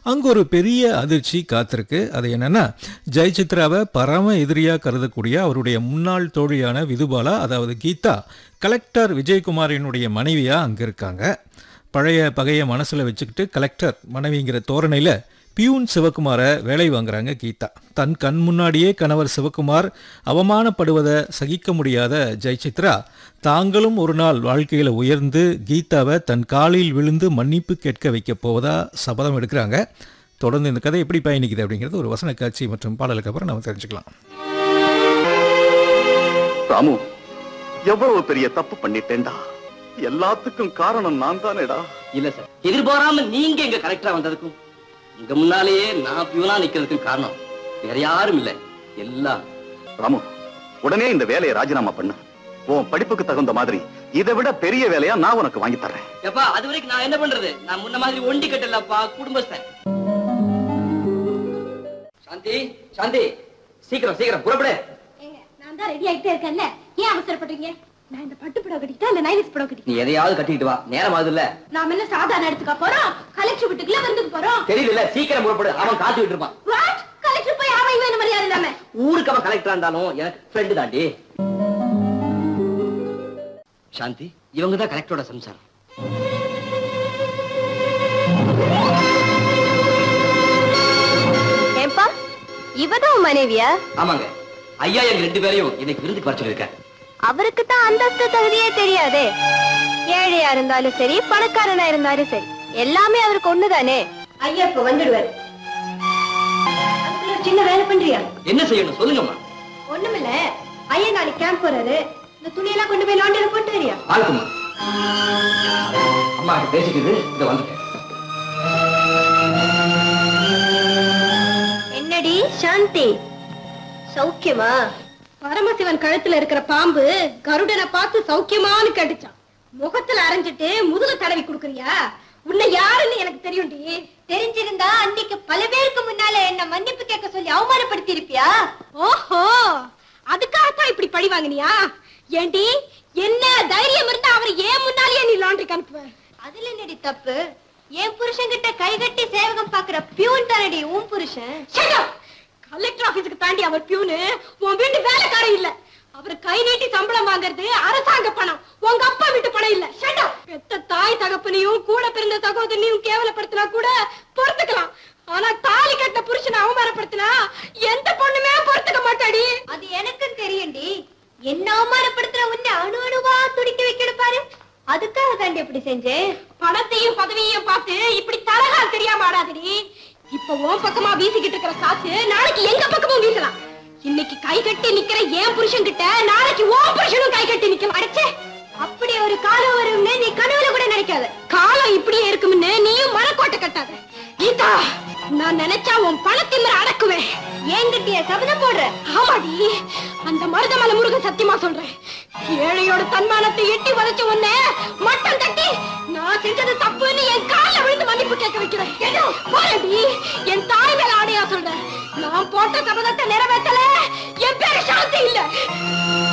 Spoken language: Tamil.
அங்கே ஒரு பெரிய அதிர்ச்சி காத்திருக்கு அது என்னன்னா ஜெயசித்ராவை பரம எதிரியாக கருதக்கூடிய அவருடைய முன்னாள் தோழியான விதுபாலா அதாவது கீதா கலெக்டர் விஜயகுமாரினுடைய மனைவியாக அங்கே இருக்காங்க பழைய பகையை மனசில் வச்சுக்கிட்டு கலெக்டர் மனைவிங்கிற தோரணையில் பியூன் சிவகுமாரை வேலை வாங்குறாங்க கீதா தன் கண் முன்னாடியே கணவர் சிவகுமார் அவமானப்படுவதை சகிக்க முடியாத ஜெயசித்ரா தாங்களும் ஒரு நாள் வாழ்க்கையில் உயர்ந்து கீதாவை தன் காலில் விழுந்து மன்னிப்பு கேட்க வைக்க போவதா சபதம் எடுக்கிறாங்க தொடர்ந்து இந்த கதை எப்படி பயணிக்குது அப்படிங்கிறது ஒரு வசன காட்சி மற்றும் பாடலுக்கு அப்புறம் நம்ம தெரிஞ்சுக்கலாம் ராமு எவ்வளவு பெரிய தப்பு பண்ணிட்டேன்டா எல்லாத்துக்கும் காரணம் நான் தானேடா இல்ல சார் எதிர்பாராம நீங்க எங்க கலெக்டரா வந்ததுக்கும் உங்க முன்னாலேயே நான் பியூனா நிக்கிறதுக்கும் காரணம் வேற யாரும் இல்ல எல்லாம் ராமு உடனே இந்த வேலையை ராஜினாமா பண்ணு உன் படிப்புக்கு தகுந்த மாதிரி இதை விட பெரிய வேலையா நான் உனக்கு வாங்கி தர்றேன் எப்பா அது வரைக்கும் நான் என்ன பண்றது நான் முன்ன மாதிரி ஒண்டி கட்டலப்பா குடும்பஸ்தன் சாந்தி சாந்தி சீக்கிரம் சீக்கிரம் புறப்படு ஏங்க, நான் தான் ரெடி ஆயிட்டே இருக்கேன்ல ஏன் அவசரப்படுறீங்க நான் இந்த பட்டு புடவை கட்டிட்டா இல்ல நைலிஸ் புடவை கட்டிட்டா நீ எதையாவது கட்டிக்கிட்டு வா நேரம் ஆகுதுல்ல நாம என்ன சாதாரண இடத்துக்கா போறோம் கலெக்டர் வீட்டுக்குள்ள வந்துக்கு போறோம் தெரியல சீக்கிரம் புறப்படு அவன் காத்துக்கிட்டு இருப்பான் வாட் கலெக்டர் போய் அவன் இவன் மரியாதை இல்லாம ஊருக்கு அவன் கலெக்டரா இருந்தாலும் எனக்கு ஃப்ரெண்டு தாண்டி சாந்தி இவங்க தான் கலெக்டரோட சம்சாரம் ஏன்பா இவதான் மனைவியா ஆமாங்க ஐயா எங்க ரெண்டு பேரையும் இன்னைக்கு விருந்துக்கு வர சொல்லியிருக்காரு அவருக்கு தான் அந்தஸ்து தகுதியே தெரியாதே ஏழையா இருந்தாலும் சரி பணக்காரனா இருந்தாலும் சரி எல்லாமே அவருக்கு ஒண்ணுதானே ஐயா இப்ப வந்துடுவாரு அதுக்குள்ள ஒரு சின்ன வேலை பண்றியா என்ன செய்யணும் சொல்லுங்கம்மா ஒண்ணுமில்ல ஐயா நாளைக்கு கேம்ப் போறாரு இந்த துணியெல்லாம் கொண்டு போய் லாண்டரியில போட்டு வரியா வாழ்த்துமா அம்மா கிட்ட பேசிக்கிது இதை வந்துட்டேன் என்னடி சாந்தி சௌக்கியமா பரமசிவன் கழுத்துல இருக்கிற பாம்பு கருடனை பார்த்து சௌக்கியமான்னு கேட்டுச்சான் முகத்துல அரைஞ்சிட்டு முதுக தடவி குடுக்குறியா உன்னை யாருன்னு எனக்கு தெரியும்டி தெரிஞ்சிருந்தா அன்னைக்கு பல பேருக்கு முன்னால என்ன மன்னிப்பு கேட்க சொல்லி அவமானப்படுத்தி இருப்பியா ஓஹோ அதுக்காகத்தான் இப்படி பழி வாங்கினியா ஏண்டி என்ன தைரியம் இருந்தா அவர் ஏன் முன்னாலேயே நீ லாண்டரிக்கு அனுப்புவ அதுல என்னடி தப்பு என் புருஷன் கிட்ட கை கட்டி சேவகம் பாக்குற பியூன் தானடி உன் புருஷன் கலெக்டர் ஆபீஸுக்கு தாண்டி அவர் பியூனு உன் வீட்டு வேலைக்காரன் இல்ல அவர் கை நீட்டி சம்பளம் வாங்குறது அரசாங்க பணம் உங்க அப்பா வீட்டு பணம் இல்ல ஷட் பெத்த தாய் தகப்பனையும் கூட பிறந்த சகோதரனையும் கேவலப்படுத்தினா கூட பொறுத்துக்கலாம் ஆனா தாலி கட்ட புருஷனை அவமானப்படுத்தினா எந்த பொண்ணுமே பொறுத்துக்க மாட்டாடி அது எனக்கும் தெரியும்டி என்ன அவமானப்படுத்துற உன்னை அணு அணுவா துடிக்க வைக்கணும் பாரு அதுக்காக தாண்டி இப்படி செஞ்சேன் பணத்தையும் பதவியையும் பார்த்து இப்படி தலகால் தெரியாம ஆடாதடி இப்ப உன் பக்கமா வீசிக்கிட்டு இருக்கிற காசு நாளைக்கு எங்க பக்கமும் வீசலாம் இன்னைக்கு கை கட்டி நிக்கிற என் புருஷன் கிட்ட நாளைக்கு உன் புருஷனும் கை கட்டி நிக்கலாம் அடைச்சே அப்படி ஒரு காலம் வரும்னு நீ கனவுல கூட நினைக்காத காலம் இப்படியே இருக்கும்னு நீயும் மனக்கோட்டை கட்டாத கீதா நான் நினைச்சா உன் பணத்தின் அடக்குவேன் என்கிட்டய சபதம் போடுற ஆமாடி அந்த மருதமலை முருகன் சத்தியமா சொல்றேன் ஏழையோட தன்மானத்தை எட்டி வதச்ச உன்ன மட்டம் தட்டி நான் செஞ்சது தப்புன்னு என் கால்ல விழுந்து மன்னிப்பு கேட்க வைக்கிறேன் ஏதோ போறடி என் தாய் மேல ஆடையா சொல்றேன் நான் போட்ட சபதத்தை நிறைவேற்றல என் பேரு சாந்தி இல்ல